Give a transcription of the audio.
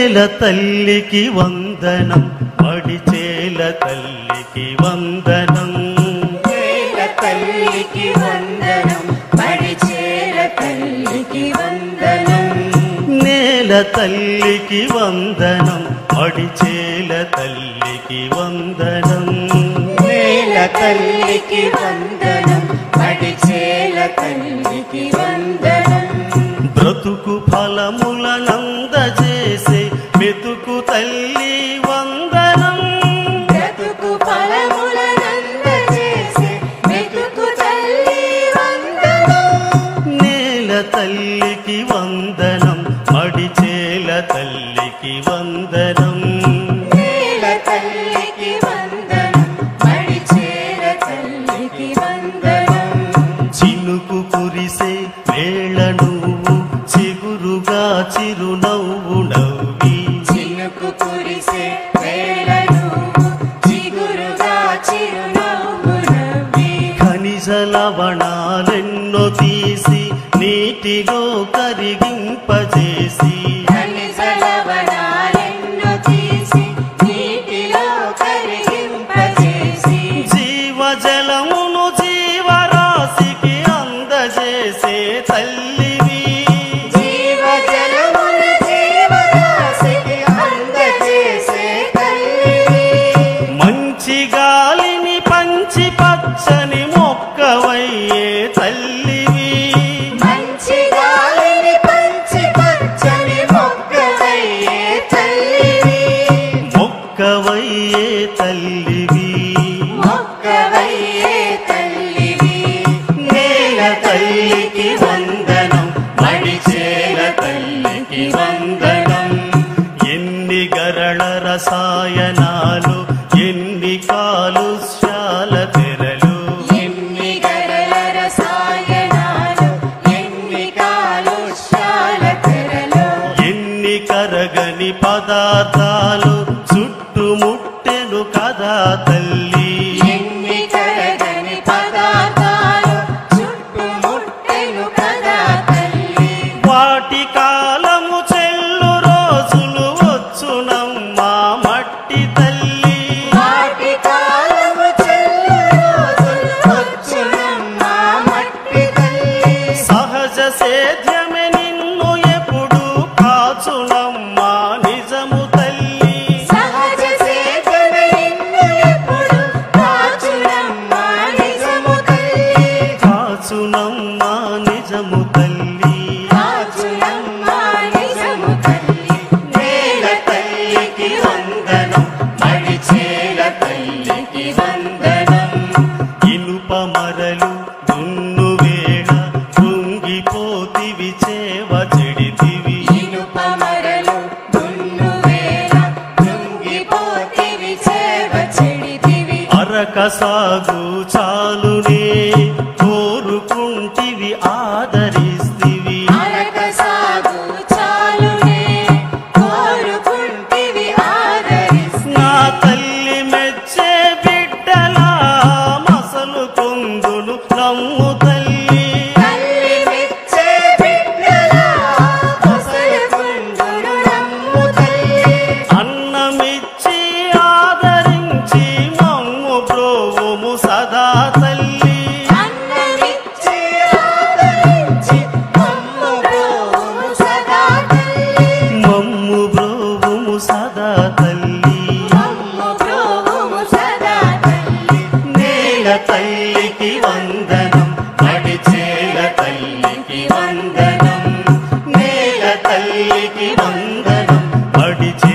నేల తల్లికి వందనం పడిచేల తల్లికి వందనం నేల తల్లికి వందనం పడిచేల తల్లికి వందనం నేల తల్లికి వందనం పడిచేల తల్లికి వందనం నేల తల్లికి వందనం పడిచేల తల్లికి వందనం బ్రతుకు ఫలములనందజేసే మెతుకు తల్లి వందనం బ్రతుకు ఫలములనందజేసే మెతుకు తల్లి వందనం నేల తల్లికి వందనం మడిచేల తల్లికి వందనం నేల తల్లికి వందనం పడిచేల తల్లికి వందనం చినుకు కురిసే వేళ నువ్వు చిగురుగా చిరునవ్వు నవ్వి చినుకు కురిసే వేళ నువ్వు చిగురుగా చిరునవ్వు నవ్వి ఖనిజ లవణాలెన్నో తీసి నీటిలో కరిగింపజేసి ఖనిజ లవణాలెన్నో తీసి నీటిలో కరిగింపజేసి జీవజలమును జీవరాశికి అందజేసే తల్లివి జీవజలమున జీవరాశికి అందజేసే తల్లివి మంచి గాలిని పంచి పచ్చని మొక్కవయ్యే తల్లివి మంచి గాలిని పంచి పచ్చని మొక్కవయ్యే తల్లివి మొక్కవయ్యే తల్లివి మొక్కవయ్యే తల్లివి నేల తల్లికి వందనం మడిచేల తల్లికి వందనం ఎన్ని గరళ రసాయనాలు ఎన్ని కాలుష్యాల తెరలు ఎన్ని గరల రసాయనాలు ఎన్ని కాలుష్యాల తెరలు ఎన్ని కరగని పదార్థాలు చుట్టుముట్టెను కదా తల్లి ఎన్ని కరగని పదార్థాలు చుట్టుముట్టెను కదా తల్లి వాటి కాలము చెల్లు రోజులు వచ్చునమ్మా మట్టి తల్లి వాటి కాలము చెల్లు రోజులు వచ్చునమ్మా మట్టి తల్లి సహజ సేద్యమే నిన్ను ఎప్పుడు కాచునమ్మా నిజము తల్లి సహజ సేద్యమే నిన్ను ఎప్పుడు కాచునమ్మా నిజము తల్లి కాచునమ్మా నిజము తల్లి కాచునమ్మా నిజము తల్లి నేల తల్లికి వందనం మడిచేల తల్లికి వందనం ఇనుప మరలు దున్ను వేళ కృంగిపోతివి చేవ చెడితివి ఇనుప మరలు దున్ను వేళ కృంగిపోతివి చేవ చెడితివి అరక సాగు చాలునే కోరుకుంటివి ఆదరిస్తివి అరక సాగు చాలునే కోరుకుంటివి ఆదరిస్తా నా తల్లి మెచ్చే బిడ్డలా మసలు కొందును నమ్ము తల్లి తల్లి మెచ్చే బిడ్డలా కొసలుకుందును నమ్ము తల్లి అన్నమిచ్చి ఆదరించి మమ్ము ప్రోము సదా తల్లి అన్నమిచ్చి ఆదరించి మమ్ము బ్రోము సదా తల్లి మమ్ము బ్రోము సదా తల్లి మమ్ము బ్రోము సదా తల్లి నేల తల్లికి వందనం మడిచేల తల్లికి వందనం నేల తల్లికి వందనం మడిచేల